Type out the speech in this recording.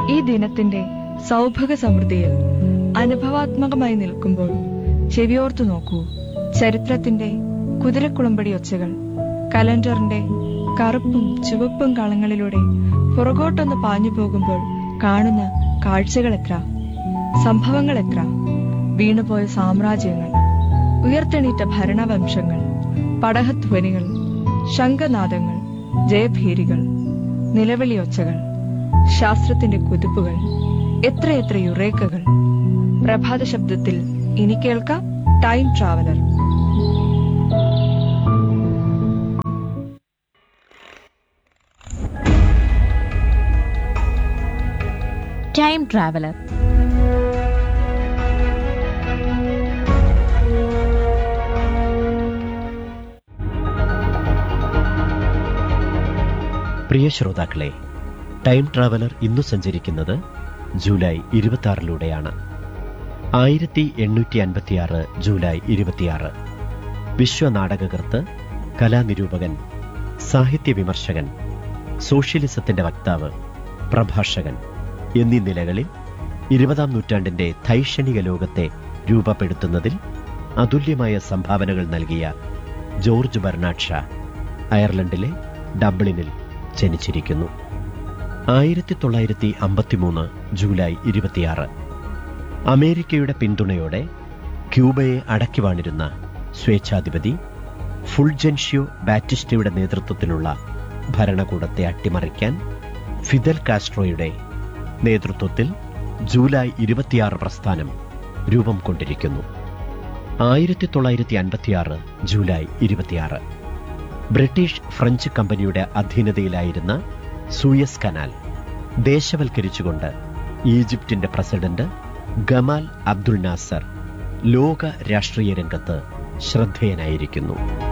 ഈ ദിനത്തിന്റെ സൗഭഗ സമൃദ്ധിയിൽ അനുഭവാത്മകമായി നിൽക്കുമ്പോൾ ചെവിയോർത്തു നോക്കൂ ചരിത്രത്തിന്റെ കുതിരക്കുളമ്പടി ഒച്ചകൾ കലണ്ടറിന്റെ കറുപ്പും ചുവപ്പും കളങ്ങളിലൂടെ പുറകോട്ടൊന്ന് പാഞ്ഞു പോകുമ്പോൾ കാണുന്ന കാഴ്ചകൾ എത്ര സംഭവങ്ങൾ എത്ര വീണുപോയ സാമ്രാജ്യങ്ങൾ ഉയർത്തെണീറ്റ ഭരണവംശങ്ങൾ പടഹധ്വനികൾ ശംഖനാദങ്ങൾ ജയഭീരികൾ നിലവിളിയൊച്ചകൾ ശാസ്ത്രത്തിന്റെ കുതിപ്പുകൾ എത്രയെത്ര യുറേക്കകൾ പ്രഭാത ശബ്ദത്തിൽ ഇനി കേൾക്കാം ടൈം ട്രാവലർ ടൈം ട്രാവലർ പ്രിയ ശ്രോതാക്കളെ ടൈം ട്രാവലർ ഇന്നു സഞ്ചരിക്കുന്നത് ജൂലൈ ഇരുപത്തിയാറിലൂടെയാണ് ആയിരത്തി എണ്ണൂറ്റി അൻപത്തിയാറ് ജൂലൈ ഇരുപത്തിയാറ് വിശ്വനാടകകൃത്ത് കലാനിരൂപകൻ സാഹിത്യ വിമർശകൻ സോഷ്യലിസത്തിന്റെ വക്താവ് പ്രഭാഷകൻ എന്നീ നിലകളിൽ ഇരുപതാം നൂറ്റാണ്ടിന്റെ ധൈഷണിക ലോകത്തെ രൂപപ്പെടുത്തുന്നതിൽ അതുല്യമായ സംഭാവനകൾ നൽകിയ ജോർജ് ബെർണാഡ് ഷാ അയർലൻഡിലെ ഡബ്ലിനിൽ ജനിച്ചിരിക്കുന്നു ആയിരത്തി തൊള്ളായിരത്തി അമ്പത്തിമൂന്ന് ജൂലൈ ഇരുപത്തിയാറ് അമേരിക്കയുടെ പിന്തുണയോടെ ക്യൂബയെ അടക്കി വാണിരുന്ന സ്വേച്ഛാധിപതി ഫുൾജൻഷ്യോ ബാറ്റിസ്റ്റയുടെ നേതൃത്വത്തിലുള്ള ഭരണകൂടത്തെ അട്ടിമറിക്കാൻ ഫിദൽ കാസ്ട്രോയുടെ നേതൃത്വത്തിൽ ജൂലൈ ഇരുപത്തിയാറ് പ്രസ്ഥാനം രൂപം കൊണ്ടിരിക്കുന്നു ആയിരത്തി തൊള്ളായിരത്തി അൻപത്തിയാറ് ജൂലൈ ഇരുപത്തിയാറ് ബ്രിട്ടീഷ് ഫ്രഞ്ച് കമ്പനിയുടെ അധീനതയിലായിരുന്ന സൂയസ് കനാൽ ദേശവൽക്കരിച്ചുകൊണ്ട് ഈജിപ്തിന്റെ പ്രസിഡന്റ് ഗമാൽ അബ്ദുൽ നാസർ ലോക രാഷ്ട്രീയ രംഗത്ത് ശ്രദ്ധേയനായിരിക്കുന്നു